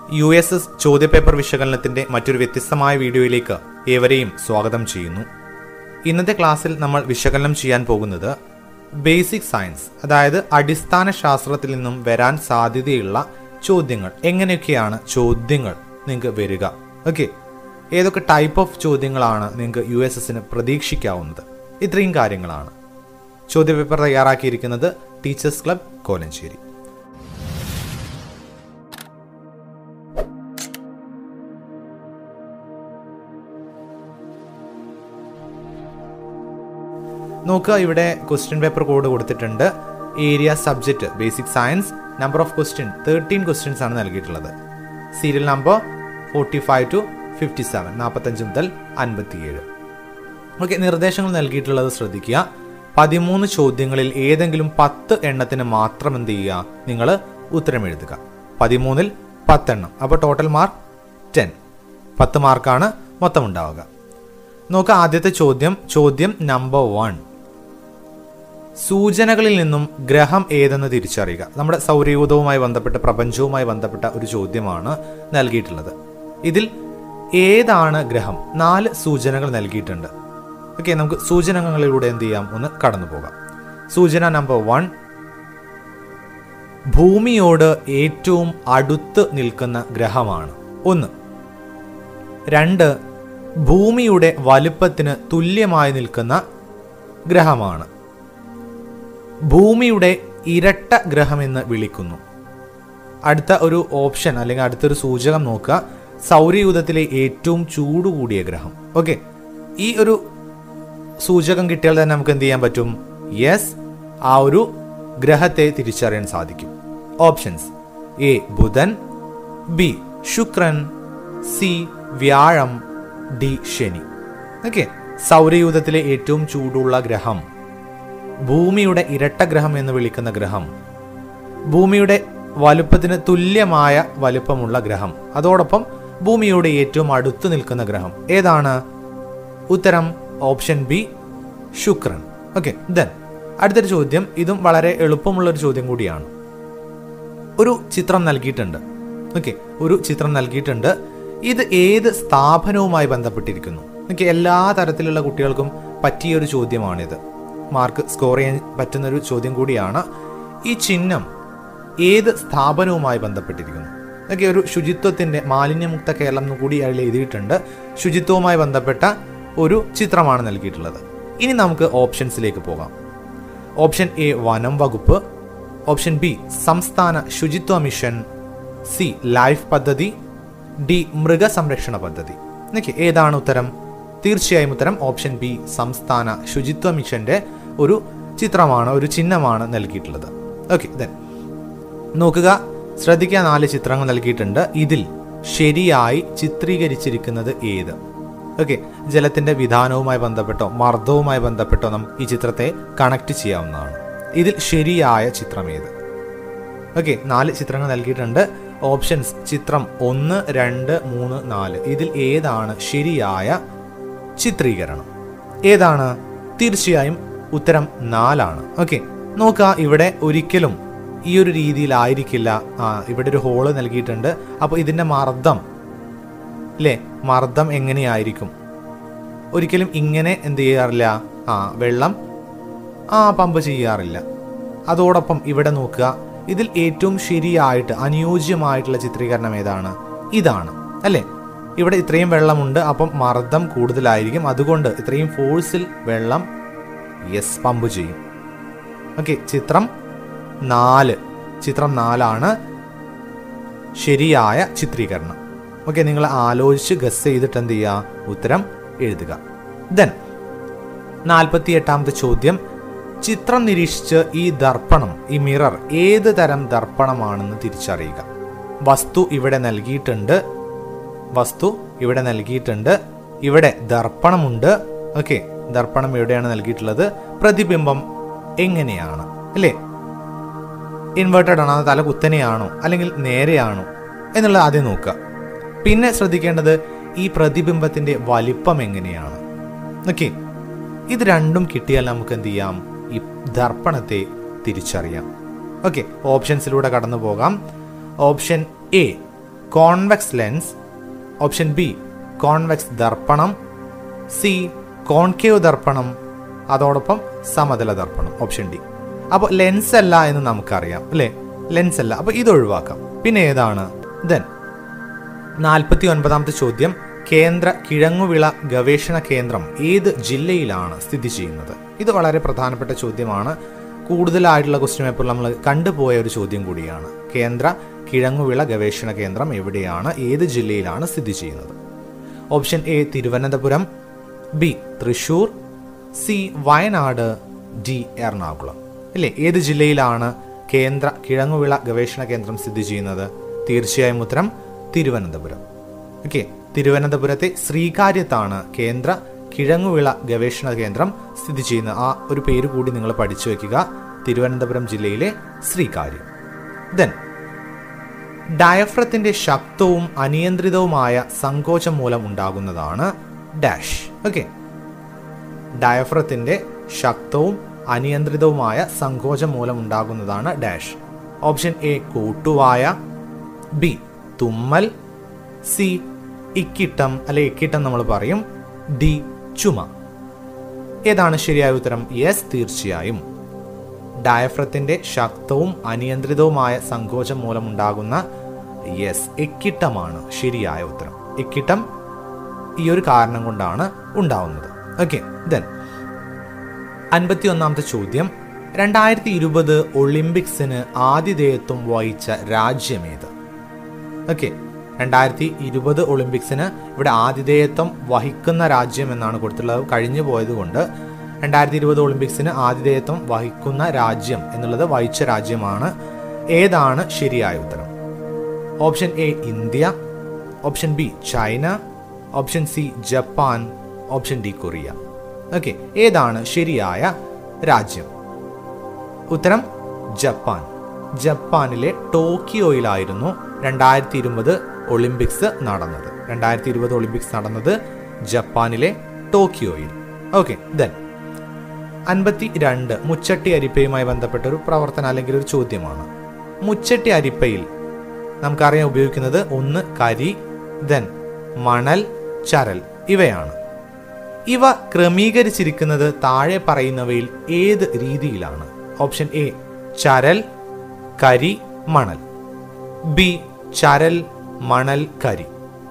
U S S ചോദ്യപേപ്പർ വിശകലനത്തിന്റെ മറ്റൊരു വ്യത്യസ്തമായ വീഡിയോയിലേക്ക് ഏവരെയും സ്വാഗതം ചെയ്യുന്നു ഇന്നത്തെ ക്ലാസ്സിൽ നമ്മൾ വിശകലനം ചെയ്യാൻ പോകുന്നത് ബേസിക് സയൻസ് അതായത് അടിസ്ഥാന ശാസ്ത്രത്തിൽ നിന്നും വരാൻ സാധ്യതയുള്ള ചോദ്യങ്ങൾ എങ്ങനെയൊക്കെയാണ് ചോദ്യങ്ങൾ നിങ്ങൾക്ക് വരിക ഓക്കെ ഏതൊക്കെ ടൈപ്പ് ഓഫ് ചോദ്യങ്ങളാണ് നിങ്ങൾക്ക് യു എസ് എസിന് പ്രതീക്ഷിക്കാവുന്നത് ഇത്രയും കാര്യങ്ങളാണ് ചോദ്യപേപ്പർ തയ്യാറാക്കിയിരിക്കുന്നത് ടീച്ചേഴ്സ് ക്ലബ് കോലഞ്ചേരി നോക്കുക ഇവിടെ ക്വസ്റ്റ്യൻ പേപ്പർ കോഡ് കൊടുത്തിട്ടുണ്ട് area subject basic science number of question thirteen questions ആണ് നൽകിയിട്ടുള്ളത് serial number forty five to fifty seven നാൽപ്പത്തഞ്ച് മുതൽ അൻപത്തിയേഴ് ഓക്കെ നിർദ്ദേശങ്ങൾ നൽകിയിട്ടുള്ളത് ശ്രദ്ധിക്കുക പതിമൂന്ന് ചോദ്യങ്ങളിൽ ഏതെങ്കിലും പത്ത് എണ്ണത്തിന് മാത്രം എന്ത് ചെയ്യുക നിങ്ങൾ ഉത്തരം എഴുതുക പതിമൂന്നിൽ പത്തെണ്ണം അപ്പോൾ ടോട്ടൽ മാർക്ക് ടെൻ പത്ത് മാർക്കാണ് മൊത്തം ഉണ്ടാവുക നോക്കുക ആദ്യത്തെ ചോദ്യം ചോദ്യം നമ്പർ വൺ സൂചനകളിൽ നിന്നും ഗ്രഹം ഏതെന്ന് തിരിച്ചറിയുക നമ്മുടെ സൗരയൂഥവുമായി ബന്ധപ്പെട്ട പ്രപഞ്ചവുമായി ബന്ധപ്പെട്ട ഒരു ചോദ്യമാണ് നൽകിയിട്ടുള്ളത് ഇതിൽ ഏതാണ് ഗ്രഹം നാല് സൂചനകൾ നൽകിയിട്ടുണ്ട് ഓക്കെ നമുക്ക് സൂചനകളിലൂടെ എന്ത് ചെയ്യാം ഒന്ന് കടന്നു പോകാം സൂചന നമ്പർ വൺ ഭൂമിയോട് ഏറ്റവും അടുത്ത് നിൽക്കുന്ന ഗ്രഹമാണ് ഒന്ന് രണ്ട് ഭൂമിയുടെ വലുപ്പത്തിന് തുല്യമായി നിൽക്കുന്ന ഗ്രഹമാണ് ഭൂമിയുടെ ഇരട്ട ഗ്രഹമെന്ന് വിളിക്കുന്നു അടുത്ത ഒരു ഓപ്ഷൻ അല്ലെങ്കിൽ അടുത്തൊരു സൂചകം നോക്കുക സൗരയൂഥത്തിലെ ഏറ്റവും ചൂട് കൂടിയ ഗ്രഹം ഓക്കെ ഈ ഒരു സൂചകം കിട്ടിയാൽ തന്നെ നമുക്ക് എന്ത് ചെയ്യാൻ പറ്റും യെസ് ആ ഒരു ഗ്രഹത്തെ തിരിച്ചറിയാൻ സാധിക്കും ഓപ്ഷൻസ് എ ബുധൻ ബി ശുക്രൻ സി വ്യാഴം ഡി ശനി ഓക്കെ സൗരയൂഥത്തിലെ ഏറ്റവും ചൂടുള്ള ഗ്രഹം ഭൂമിയുടെ ഇരട്ട ഗ്രഹം എന്ന് വിളിക്കുന്ന ഗ്രഹം ഭൂമിയുടെ വലുപ്പത്തിന് തുല്യമായ വലുപ്പമുള്ള ഗ്രഹം അതോടൊപ്പം ഭൂമിയോട് ഏറ്റവും അടുത്ത് നിൽക്കുന്ന ഗ്രഹം ഏതാണ് ഉത്തരം ഓപ്ഷൻ ബി ശുക്രൻ ഓക്കെ ദെൻ അടുത്തൊരു ചോദ്യം ഇതും വളരെ എളുപ്പമുള്ള ഒരു ചോദ്യം കൂടിയാണ് ഒരു ചിത്രം നൽകിയിട്ടുണ്ട് ഓക്കെ ഒരു ചിത്രം നൽകിയിട്ടുണ്ട് ഇത് ഏത് സ്ഥാപനവുമായി ബന്ധപ്പെട്ടിരിക്കുന്നു ഓക്കെ എല്ലാ തരത്തിലുള്ള കുട്ടികൾക്കും പറ്റിയ ഒരു ചോദ്യമാണിത് മാർക്ക് സ്കോർ ചെയ്യാൻ പറ്റുന്ന ഒരു ചോദ്യം കൂടിയാണ് ഈ ചിഹ്നം ഏത് സ്ഥാപനവുമായി ബന്ധപ്പെട്ടിരിക്കുന്നു ഓക്കെ ഒരു ശുചിത്വത്തിന്റെ മാലിന്യമുക്ത കേരളം എന്ന് കൂടി അതിൽ എഴുതിയിട്ടുണ്ട് ശുചിത്വവുമായി ബന്ധപ്പെട്ട ഒരു ചിത്രമാണ് നൽകിയിട്ടുള്ളത് ഇനി നമുക്ക് ഓപ്ഷൻസിലേക്ക് പോകാം ഓപ്ഷൻ എ വനം വകുപ്പ് ഓപ്ഷൻ ബി സംസ്ഥാന ശുചിത്വ മിഷൻ സി ലൈഫ് പദ്ധതി ഡി മൃഗസംരക്ഷണ പദ്ധതി ഓക്കെ ഏതാണ് ഉത്തരം തീർച്ചയായും ഉത്തരം ഓപ്ഷൻ ബി സംസ്ഥാന ശുചിത്വ മിഷന്റെ ഒരു ചിത്രമാണ് ഒരു ചിഹ്നമാണ് നൽകിയിട്ടുള്ളത് ഓക്കെ ദെൻ നോക്കുക ശ്രദ്ധിക്കുക നാല് ചിത്രങ്ങൾ നൽകിയിട്ടുണ്ട് ഇതിൽ ശരിയായി ചിത്രീകരിച്ചിരിക്കുന്നത് ഏത് ഓക്കെ ജലത്തിന്റെ വിധാനവുമായി ബന്ധപ്പെട്ടോ മർദ്ദവുമായി ബന്ധപ്പെട്ടോ നമുക്ക് ഈ ചിത്രത്തെ കണക്ട് ചെയ്യാവുന്നതാണ് ഇതിൽ ശരിയായ ചിത്രം ഏത് ഓക്കെ നാല് ചിത്രങ്ങൾ നൽകിയിട്ടുണ്ട് ഓപ്ഷൻസ് ചിത്രം ഒന്ന് രണ്ട് മൂന്ന് നാല് ഇതിൽ ഏതാണ് ശരിയായ ചിത്രീകരണം ഏതാണ് തീർച്ചയായും ഉത്തരം നാലാണ് ഓക്കെ നോക്കുക ഇവിടെ ഒരിക്കലും ഈ ഒരു രീതിയിലായിരിക്കില്ല ആ ഇവിടെ ഒരു ഹോള് നൽകിയിട്ടുണ്ട് അപ്പോൾ ഇതിന്റെ മർദ്ദം അല്ലേ മർദ്ദം എങ്ങനെയായിരിക്കും ഒരിക്കലും ഇങ്ങനെ എന്ത് ചെയ്യാറില്ല ആ വെള്ളം ആ പമ്പ് ചെയ്യാറില്ല അതോടൊപ്പം ഇവിടെ നോക്കുക ഇതിൽ ഏറ്റവും ശരിയായിട്ട് അനുയോജ്യമായിട്ടുള്ള ചിത്രീകരണം ഏതാണ് ഇതാണ് അല്ലേ ഇവിടെ ഇത്രയും വെള്ളമുണ്ട് അപ്പം മർദ്ദം കൂടുതലായിരിക്കും അതുകൊണ്ട് ഇത്രയും ഫോഴ്സിൽ വെള്ളം യെസ് പമ്പ് ചെയ്യും ഓക്കെ ചിത്രം നാല് ചിത്രം നാലാണ് ശരിയായ ചിത്രീകരണം ഓക്കെ നിങ്ങൾ ആലോചിച്ച് ഗസ് ചെയ്തിട്ട് എന്ത് ചെയ്യുക ഉത്തരം എഴുതുക ദെൻ നാൽപ്പത്തി എട്ടാമത്തെ ചോദ്യം ചിത്രം നിരീക്ഷിച്ച് ഈ ദർപ്പണം ഈ മിറർ ഏത് തരം ദർപ്പണമാണെന്ന് തിരിച്ചറിയുക വസ്തു ഇവിടെ നൽകിയിട്ടുണ്ട് വസ്തു ഇവിടെ നൽകിയിട്ടുണ്ട് ഇവിടെ ദർപ്പണമുണ്ട് ഓക്കെ ദർപ്പണം എവിടെയാണ് നൽകിയിട്ടുള്ളത് പ്രതിബിംബം എങ്ങനെയാണ് അല്ലേ ഇൻവേർട്ടഡ് ആണോ തല കുത്തനെയാണോ അല്ലെങ്കിൽ നേരെയാണോ എന്നുള്ളത് ആദ്യം നോക്കുക പിന്നെ ശ്രദ്ധിക്കേണ്ടത് ഈ പ്രതിബിംബത്തിന്റെ വലിപ്പം എങ്ങനെയാണ് ഓക്കെ ഇത് രണ്ടും കിട്ടിയാൽ നമുക്ക് എന്ത് ചെയ്യാം ഈ ദർപ്പണത്തെ തിരിച്ചറിയാം ഓക്കെ ഓപ്ഷൻസിലൂടെ കടന്നു പോകാം option A convex lens option B convex ദർപ്പണം സി കോൺകേവ് ദർപ്പണം അതോടൊപ്പം സമതല ദർപ്പണം ഓപ്ഷൻ ഡി അപ്പോൾ ലെൻസ് അല്ല എന്ന് നമുക്കറിയാം അല്ലേ ലെൻസ് അല്ല അപ്പോൾ ഇത് ഒഴിവാക്കാം പിന്നെ ഏതാണ് ദെൻ നാൽപ്പത്തി ഒൻപതാമത്തെ ചോദ്യം കേന്ദ്ര കിഴങ്ങുവിള ഗവേഷണ കേന്ദ്രം ഏത് ജില്ലയിലാണ് സ്ഥിതി ചെയ്യുന്നത് ഇത് വളരെ പ്രധാനപ്പെട്ട ചോദ്യമാണ് കൂടുതലായിട്ടുള്ള ക്വസ്റ്റ്യൻ പേപ്പറിൽ നമ്മൾ കണ്ടുപോയ ഒരു ചോദ്യം കൂടിയാണ് കേന്ദ്ര കിഴങ്ങുവിള ഗവേഷണ കേന്ദ്രം എവിടെയാണ് ഏത് ജില്ലയിലാണ് സ്ഥിതി ചെയ്യുന്നത് option A Thiruvananthapuram B Thrissur C Wayanad D Ernakulam അല്ലേ ഏത് ജില്ലയിലാണ് കേന്ദ്ര കിഴങ്ങുവിള ഗവേഷണ കേന്ദ്രം സ്ഥിതി ചെയ്യുന്നത് തീർച്ചയായും ഉത്തരം തിരുവനന്തപുരം ഓക്കെ തിരുവനന്തപുരത്തെ ശ്രീകാര്യത്താണ് കേന്ദ്ര കിഴങ്ങുവിള ഗവേഷണ കേന്ദ്രം സ്ഥിതി ചെയ്യുന്ന ആ ഒരു പേര് കൂടി നിങ്ങൾ പഠിച്ചു വെക്കുക തിരുവനന്തപുരം ജില്ലയിലെ ശ്രീകാര്യം ദെൻ ഡയഫ്രത്തിന്റെ ശക്തവും അനിയന്ത്രിതവുമായ സങ്കോചം മൂലം ഉണ്ടാകുന്നതാണ് ഡാഷ് ഓക്കെ ഡയഫ്രത്തിന്റെ ശക്തവും അനിയന്ത്രിതവുമായ സങ്കോചം മൂലം ഉണ്ടാകുന്നതാണ് ഡാഷ് ഓപ്ഷൻ എ കൂട്ടുവായ ബി തുമ്മൽ സി ഇക്കിട്ടം അല്ലെ ഇക്കിട്ടം നമ്മൾ പറയും ഡി ചുമ ഏതാണ് ശരിയായ ഉത്തരം യെസ് തീർച്ചയായും ഡയഫ്രത്തിന്റെ ശക്തവും അനിയന്ത്രിതവുമായ സങ്കോചം മൂലമുണ്ടാകുന്ന യെസ് എക്കിട്ടമാണ് ശരിയായ ഉത്തരം എക്കിട്ടം ഈ ഒരു കാരണം കൊണ്ടാണ് ഉണ്ടാവുന്നത് ഓക്കെ ദെൻ അൻപത്തി ഒന്നാമത്തെ ചോദ്യം രണ്ടായിരത്തി ഇരുപത് ഒളിമ്പിക്സിന് ആതിഥേയത്വം വഹിച്ച രാജ്യമേത് ഓക്കെ രണ്ടായിരത്തി ഇരുപത് ഒളിമ്പിക്സിന് ഇവിടെ ആതിഥേയത്വം വഹിക്കുന്ന രാജ്യം എന്നാണ് കൊടുത്തിട്ടുള്ളത് കഴിഞ്ഞു പോയതുകൊണ്ട് രണ്ടായിരത്തി ഇരുപത് ഒളിമ്പിക്സിന് ആതിഥേയത്വം വഹിക്കുന്ന രാജ്യം എന്നുള്ളത് വഹിച്ച രാജ്യമാണ് ഏതാണ് ശരിയായ ഉത്തരം option A India option B China option C Japan option D Korea okay ഏതാണ് ശരിയായ രാജ്യം ഉത്തരം ജപ്പാൻ ജപ്പാനിലെ ടോക്കിയോയിലായിരുന്നു രണ്ടായിരത്തി ഇരുപത് ഒളിമ്പിക്സ് നടന്നത് രണ്ടായിരത്തി ഇരുപത് ഒളിമ്പിക്സ് നടന്നത് ജപ്പാനിലെ ടോക്കിയോയിൽ ഓക്കെ ദെൻ അൻപത്തി രണ്ട് മുച്ചട്ടി അരിപ്പയുമായി ബന്ധപ്പെട്ട ഒരു പ്രവർത്തനം അല്ലെങ്കിൽ ഒരു ചോദ്യമാണ് മുച്ചട്ടി അരിപ്പയിൽ നമുക്കറിയാൻ ഉപയോഗിക്കുന്നത് ഒന്ന് കരി ദെൻ മണൽ ചരൽ ഇവയാണ് ഇവ ക്രമീകരിച്ചിരിക്കുന്നത് താഴെ പറയുന്നവയിൽ ഏത് രീതിയിലാണ് ഓപ്ഷൻ എ ചരൽ കരി മണൽ ബി ചരൽ മണൽ കരി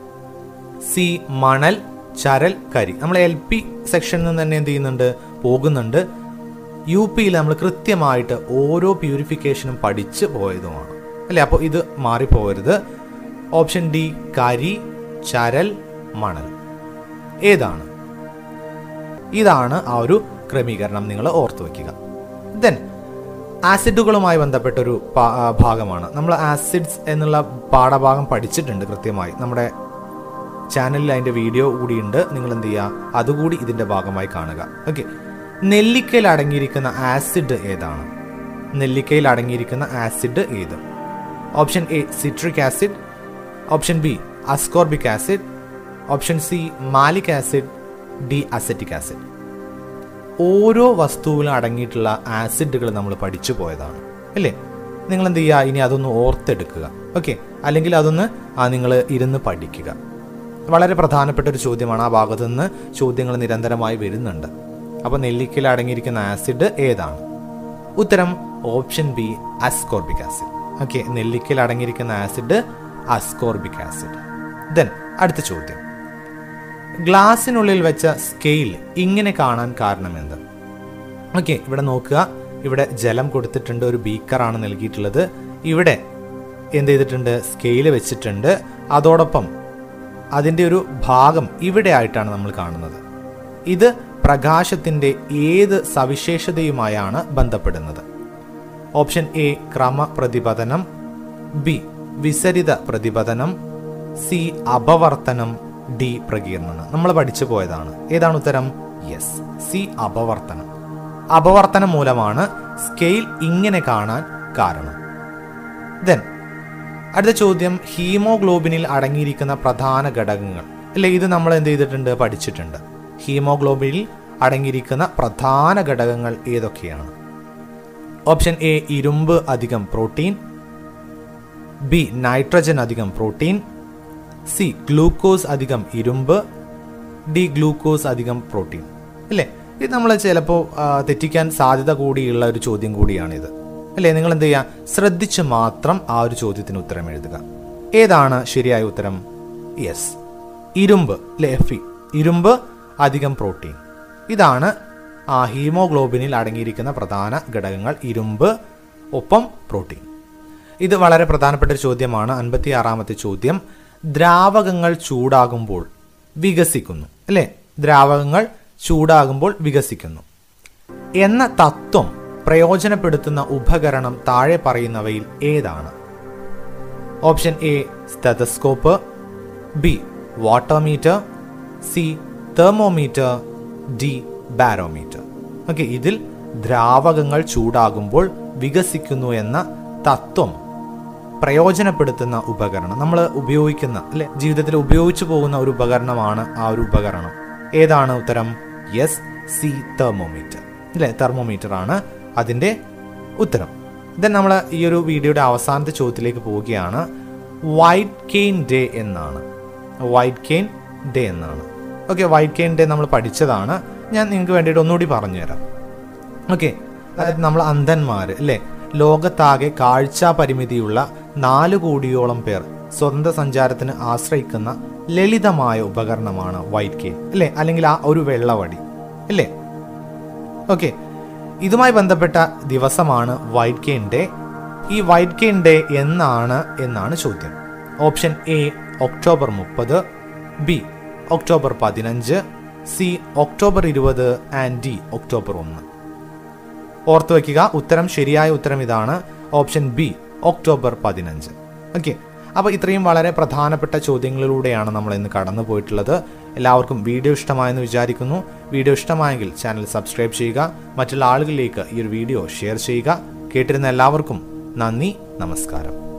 സി മണൽ ചരൽ കരി നമ്മൾ എൽ പി സെക്ഷനിൽ നിന്ന് തന്നെ എന്ത് ചെയ്യുന്നുണ്ട് പോകുന്നുണ്ട് യു പിയിൽ നമ്മൾ കൃത്യമായിട്ട് ഓരോ പ്യൂരിഫിക്കേഷനും പഠിച്ച് പോയതുമാണ് അല്ലേ അപ്പോൾ ഇത് മാറിപ്പോകരുത് ഓപ്ഷൻ ഡി കരി ചരൽ മണൽ ഏതാണ് ഇതാണ് ആ ഒരു ക്രമീകരണം നിങ്ങൾ ഓർത്തു വയ്ക്കുക ദെൻ ആസിഡുകളുമായി ബന്ധപ്പെട്ട ഒരു പാ- ആ, ഭാഗമാണ് നമ്മൾ ആസിഡ്സ് എന്നുള്ള പാഠഭാഗം പഠിച്ചിട്ടുണ്ട് കൃത്യമായി നമ്മുടെ ചാനലിൽ അതിൻ്റെ വീഡിയോ കൂടിയുണ്ട് നിങ്ങൾ എന്ത് ചെയ്യുക അതുകൂടി ഇതിൻ്റെ ഭാഗമായി കാണുക ഓക്കെ നെല്ലിക്കയിൽ അടങ്ങിയിരിക്കുന്ന ആസിഡ് ഏതാണ് നെല്ലിക്കയിൽ അടങ്ങിയിരിക്കുന്ന ആസിഡ് ഏത് option A citric acid option B ascorbic acid option C malic acid D acetic acid ഓരോ വസ്തുവിലും അടങ്ങിയിട്ടുള്ള ആസിഡുകൾ നമ്മൾ പഠിച്ചു പോയതാണ് അല്ലേ നിങ്ങൾ എന്ത് ചെയ്യുക ഇനി അതൊന്ന് ഓർത്തെടുക്കുക ഓക്കെ അല്ലെങ്കിൽ അതൊന്ന് ആ നിങ്ങൾ ഇരുന്ന് പഠിക്കുക വളരെ പ്രധാനപ്പെട്ട ഒരു ചോദ്യമാണ് ആ ഭാഗത്തു നിന്ന് ചോദ്യങ്ങൾ നിരന്തരമായി വരുന്നുണ്ട് അപ്പോൾ നെല്ലിക്കയിൽ അടങ്ങിയിരിക്കുന്ന ആസിഡ് ഏതാണ് ഉത്തരം option B ascorbic acid okay നെല്ലിക്കയിൽ അടങ്ങിയിരിക്കുന്ന ആസിഡ് അസ്കോർബിക് ആസിഡ് ദെൻ അടുത്ത ചോദ്യം ഗ്ലാസിനുള്ളിൽ വെച്ച സ്കെയിൽ ഇങ്ങനെ കാണാൻ കാരണമെന്ത് ഓക്കെ ഇവിടെ നോക്കുക ഇവിടെ ജലം കൊടുത്തിട്ടുണ്ട് ഒരു ബീക്കറാണ് നൽകിയിട്ടുള്ളത് ഇവിടെ എന്ത് ചെയ്തിട്ടുണ്ട് സ്കെയിൽ വെച്ചിട്ടുണ്ട് അതോടൊപ്പം അതിൻ്റെ ഒരു ഭാഗം ഇവിടെ ആയിട്ടാണ് നമ്മൾ കാണുന്നത് ഇത് പ്രകാശത്തിൻ്റെ ഏത് സവിശേഷതയുമായാണ് ബന്ധപ്പെടുന്നത് ഓപ്ഷൻ എ ക്രമപ്രതിപതനം ബി വിസരിത പ്രതിപതനം സി അപവർത്തനം ഡി പ്രകീർണനം നമ്മൾ പഠിച്ചു പോയതാണ് ഏതാണ് ഉത്തരം യെസ് സി അപവർത്തനം അപവർത്തനം മൂലമാണ് സ്കെയിൽ ഇങ്ങനെ കാണാൻ കാരണം ദെൻ അടുത്ത ചോദ്യം ഹീമോഗ്ലോബിനിൽ അടങ്ങിയിരിക്കുന്ന പ്രധാന ഘടകങ്ങൾ അല്ലെ ഇത് നമ്മൾ എന്ത് ചെയ്തിട്ടുണ്ട് പഠിച്ചിട്ടുണ്ട് ഹീമോഗ്ലോബിനിൽ അടങ്ങിയിരിക്കുന്ന പ്രധാന ഘടകങ്ങൾ ഏതൊക്കെയാണ് ഓപ്ഷൻ എ ഇരുമ്പ് അധികം പ്രോട്ടീൻ ബി നൈട്രജൻ അധികം പ്രോട്ടീൻ സി ഗ്ലൂക്കോസ് അധികം ഇരുമ്പ് ഡി ഗ്ലൂക്കോസ് അധികം പ്രോട്ടീൻ അല്ലേ ഇത് നമ്മൾ ചിലപ്പോൾ തെറ്റിക്കാൻ സാധ്യത കൂടിയുള്ള ഒരു ചോദ്യം കൂടിയാണിത് അല്ലേ നിങ്ങൾ എന്ത് ചെയ്യുക ശ്രദ്ധിച്ച് മാത്രം ആ ഒരു ചോദ്യത്തിന് ഉത്തരം എഴുതുക ഏതാണ് ശരിയായ ഉത്തരം യെസ് ഇരുമ്പ് അല്ലെ എഫ് ഇ ഇരുമ്പ് അധികം പ്രോട്ടീൻ ഇതാണ് ആ ഹീമോഗ്ലോബിനിൽ അടങ്ങിയിരിക്കുന്ന പ്രധാന ഘടകങ്ങൾ ഇരുമ്പ് ഒപ്പം പ്രോട്ടീൻ ഇത് വളരെ പ്രധാനപ്പെട്ട ഒരു ചോദ്യമാണ് അൻപത്തി ആറാമത്തെ ചോദ്യം ദ്രാവകങ്ങൾ ചൂടാകുമ്പോൾ വികസിക്കുന്നു അല്ലേ ദ്രാവകങ്ങൾ ചൂടാകുമ്പോൾ വികസിക്കുന്നു എന്ന തത്വം പ്രയോജനപ്പെടുത്തുന്ന ഉപകരണം താഴെ പറയുന്നവയിൽ ഏതാണ് option A stethoscope B water meter C thermometer D barometer okay ഇതിൽ ദ്രാവകങ്ങൾ ചൂടാകുമ്പോൾ വികസിക്കുന്നു എന്ന തത്വം പ്രയോജനപ്പെടുത്തുന്ന ഉപകരണം നമ്മൾ ഉപയോഗിക്കുന്ന അല്ലെ ജീവിതത്തിൽ ഉപയോഗിച്ചു പോകുന്ന ഒരു ഉപകരണമാണ് ആ ഒരു ഉപകരണം ഏതാണ് ഉത്തരം യെസ് സി തെർമോമീറ്റർ അല്ലെ തെർമോമീറ്റർ ആണ് അതിൻ്റെ ഉത്തരം ദെൻ നമ്മൾ ഈ ഒരു വീഡിയോയുടെ അവസാനത്തെ ചോദ്യത്തിലേക്ക് പോവുകയാണ് വൈറ്റ് കെയിൻ ഡേ എന്നാണ് വൈറ്റ് കെയിൻ ഡേ എന്നാണ് ഓക്കെ വൈറ്റ് കെയിൻ ഡേ നമ്മൾ പഠിച്ചതാണ് ഞാൻ നിങ്ങൾക്ക് വേണ്ടിയിട്ട് ഒന്നുകൂടി പറഞ്ഞുതരാം ഓക്കെ അതായത് നമ്മൾ അന്ധന്മാർ അല്ലേ ലോകത്താകെ കാഴ്ചാ പരിമിതിയുള്ള നാല് കോടിയോളം പേർ സ്വതന്ത്ര സഞ്ചാരത്തിന് ആശ്രയിക്കുന്ന ലളിതമായ ഉപകരണമാണ് വൈറ്റ് കെയിൻ അല്ലേ അല്ലെങ്കിൽ ആ ഒരു വെള്ളവടി അല്ലേ ഓക്കെ ഇതുമായി ബന്ധപ്പെട്ട ദിവസമാണ് വൈറ്റ് കെയിൻ ഡേ ഈ വൈറ്റ് കെയിൻ ഡേ എന്നാണ് എന്നാണ് ചോദ്യം ഓപ്ഷൻ എ ഒക്ടോബർ മുപ്പത് ബി ഒക്ടോബർ പതിനഞ്ച് സി ഒക്ടോബർ ഇരുപത് ആൻഡ് ഡി ഒക്ടോബർ ഒന്ന് ഓർത്തു വയ്ക്കുക ഉത്തരം ശരിയായ ഉത്തരം ഇതാണ് ഓപ്ഷൻ ബി ഒക്ടോബർ പതിനഞ്ച് ഓക്കെ അപ്പോൾ ഇത്രയും വളരെ പ്രധാനപ്പെട്ട ചോദ്യങ്ങളിലൂടെയാണ് നമ്മൾ ഇന്ന് കടന്നു പോയിട്ടുള്ളത് എല്ലാവർക്കും വീഡിയോ ഇഷ്ടമായെന്ന് വിചാരിക്കുന്നു വീഡിയോ ഇഷ്ടമായെങ്കിൽ ചാനൽ സബ്സ്ക്രൈബ് ചെയ്യുക മറ്റുള്ള ആളുകളിലേക്ക് ഈ ഒരു വീഡിയോ ഷെയർ ചെയ്യുക കേട്ടിരുന്ന എല്ലാവർക്കും നന്ദി നമസ്കാരം